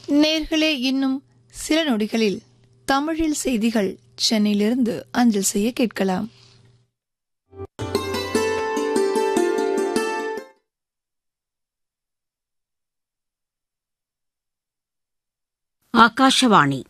நேர்களே இன்னும் சில நொடிகளில் தமிழில் செய்திகள் சென்னையிலிருந்து அஞ்சல் செய்ய கேட்கலாம் ಆಕಾಶವಾಣಿ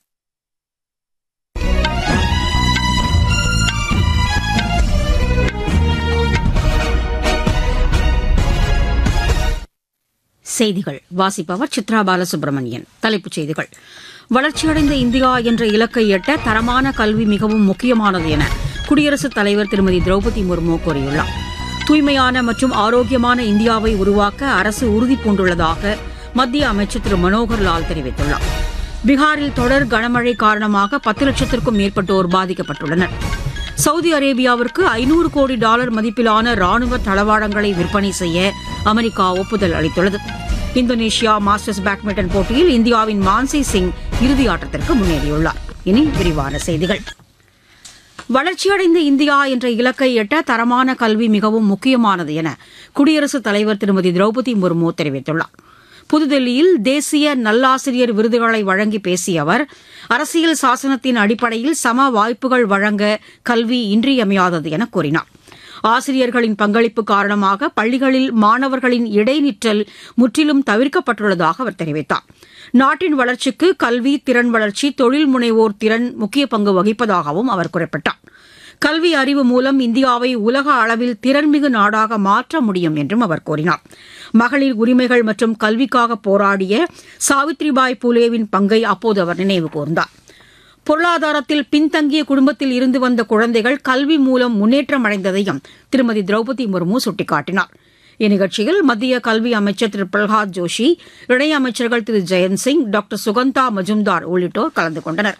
செய்திகள் வாசிப்பவர் சித்ரா பாலசுப்ரமணியன் தலைப்புச் செய்திகள் வளர்ச்சியடைந்த இந்தியா என்ற இலக்கை எட்ட தரமான கல்வி மிகவும் முக்கியமானது என குடியரசுத் தலைவர் திருமதி திரௌபதி முர்மு கூறியுள்ளார் தூய்மையான மற்றும் ஆரோக்கியமான இந்தியாவை உருவாக்க அரசு உறுதி பூண்டுள்ளதாக மத்திய அமைச்சர் திரு மனோகர் லால் தெரிவித்துள்ளார் பீகாரில் தொடர் கனமழை காரணமாக பத்து லட்சத்திற்கும் மேற்பட்டோர் பாதிக்கப்பட்டுள்ளனர் சவுதி அரேபியாவிற்கு ஐநூறு கோடி டாலர் மதிப்பிலான ராணுவ தளவாடங்களை விற்பனை செய்ய அமெரிக்கா ஒப்புதல் அளித்துள்ளது இந்தோனேஷியா மாஸ்டர்ஸ் பேட்மிண்டன் போட்டியில் இந்தியாவின் மான்சி சிங் இறுதியாட்டத்திற்கு முன்னேறியுள்ளார் இனி விரிவான செய்திகள் வளர்ச்சியடைந்த இந்தியா என்ற இலக்கை எட்ட தரமான கல்வி மிகவும் முக்கியமானது என குடியரசுத் தலைவர் திருமதி திரௌபதி முர்மு தெரிவித்துள்ளார் புதுதில்லியில் தேசிய நல்லாசிரியர் விருதுகளை வழங்கி பேசிய அவர் அரசியல் சாசனத்தின் அடிப்படையில் சம வாய்ப்புகள் வழங்க கல்வி இன்றியமையாதது என கூறினார் ஆசிரியர்களின் பங்களிப்பு காரணமாக பள்ளிகளில் மாணவர்களின் இடைநிற்றல் முற்றிலும் தவிர்க்கப்பட்டுள்ளதாக அவர் தெரிவித்தார் நாட்டின் வளர்ச்சிக்கு கல்வி திறன் வளர்ச்சி தொழில் முனைவோர் திறன் முக்கிய பங்கு வகிப்பதாகவும் அவர் குறிப்பிட்டார் கல்வி அறிவு மூலம் இந்தியாவை உலக அளவில் திறன்மிகு நாடாக மாற்ற முடியும் என்றும் அவர் கூறினார் மகளிர் உரிமைகள் மற்றும் கல்விக்காக போராடிய சாவித்ரிபாய் பூலேவின் பங்கை அப்போது அவர் நினைவு கூர்ந்தார் பொருளாதாரத்தில் பின்தங்கிய குடும்பத்தில் இருந்து வந்த குழந்தைகள் கல்வி மூலம் முன்னேற்றம் அடைந்ததையும் திருமதி திரௌபதி முர்மு சுட்டிக்காட்டினார் இந்நிகழ்ச்சியில் மத்திய கல்வி அமைச்சர் திரு பிரகலாத் ஜோஷி இணையமைச்சர்கள் திரு ஜெயந்த் சிங் டாக்டர் சுகந்தா மஜும்தார் உள்ளிட்டோர் கலந்து கொண்டனர்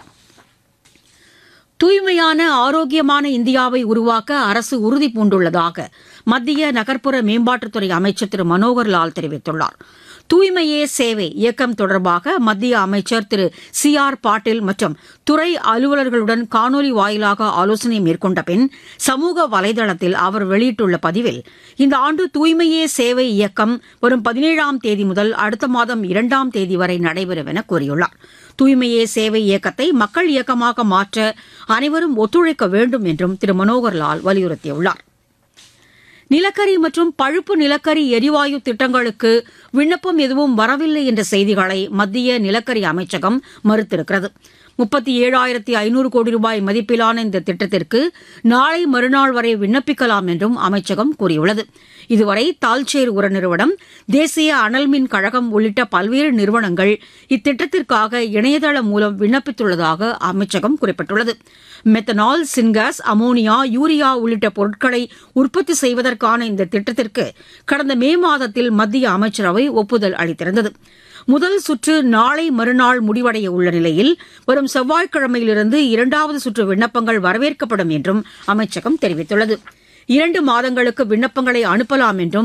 தூய்மையான ஆரோக்கியமான இந்தியாவை உருவாக்க அரசு உறுதி பூண்டுள்ளதாக மத்திய நகர்ப்புற மேம்பாட்டுத்துறை அமைச்சர் திரு மனோகர் லால் தெரிவித்துள்ளார் தூய்மையே சேவை இயக்கம் தொடர்பாக மத்திய அமைச்சர் திரு சி ஆர் பாட்டீல் மற்றும் துறை அலுவலர்களுடன் காணொலி வாயிலாக ஆலோசனை மேற்கொண்ட பின் சமூக வலைதளத்தில் அவர் வெளியிட்டுள்ள பதிவில் இந்த ஆண்டு தூய்மையே சேவை இயக்கம் வரும் பதினேழாம் தேதி முதல் அடுத்த மாதம் இரண்டாம் தேதி வரை நடைபெறும் என கூறியுள்ளார் தூய்மையே சேவை இயக்கத்தை மக்கள் இயக்கமாக மாற்ற அனைவரும் ஒத்துழைக்க வேண்டும் என்றும் திரு மனோகர் லால் வலியுறுத்தியுள்ளார் நிலக்கரி மற்றும் பழுப்பு நிலக்கரி எரிவாயு திட்டங்களுக்கு விண்ணப்பம் எதுவும் வரவில்லை என்ற செய்திகளை மத்திய நிலக்கரி அமைச்சகம் மறுத்திருக்கிறது முப்பத்தி ஏழாயிரத்தி ஐநூறு கோடி ரூபாய் மதிப்பிலான இந்த திட்டத்திற்கு நாளை மறுநாள் வரை விண்ணப்பிக்கலாம் என்றும் அமைச்சகம் கூறியுள்ளது இதுவரை தால்சேர் உர நிறுவனம் தேசிய அனல் மின் கழகம் உள்ளிட்ட பல்வேறு நிறுவனங்கள் இத்திட்டத்திற்காக இணையதளம் மூலம் விண்ணப்பித்துள்ளதாக அமைச்சகம் குறிப்பிட்டுள்ளது மெத்தனால் சின்காஸ் அமோனியா யூரியா உள்ளிட்ட பொருட்களை உற்பத்தி செய்வதற்கான இந்த திட்டத்திற்கு கடந்த மே மாதத்தில் மத்திய அமைச்சரவை ஒப்புதல் அளித்திருந்தது முதல் சுற்று நாளை மறுநாள் முடிவடைய உள்ள நிலையில் வரும் செவ்வாய்க்கிழமையிலிருந்து இரண்டாவது சுற்று விண்ணப்பங்கள் வரவேற்கப்படும் என்றும் அமைச்சகம் தெரிவித்துள்ளது இரண்டு மாதங்களுக்கு விண்ணப்பங்களை அனுப்பலாம் என்றும்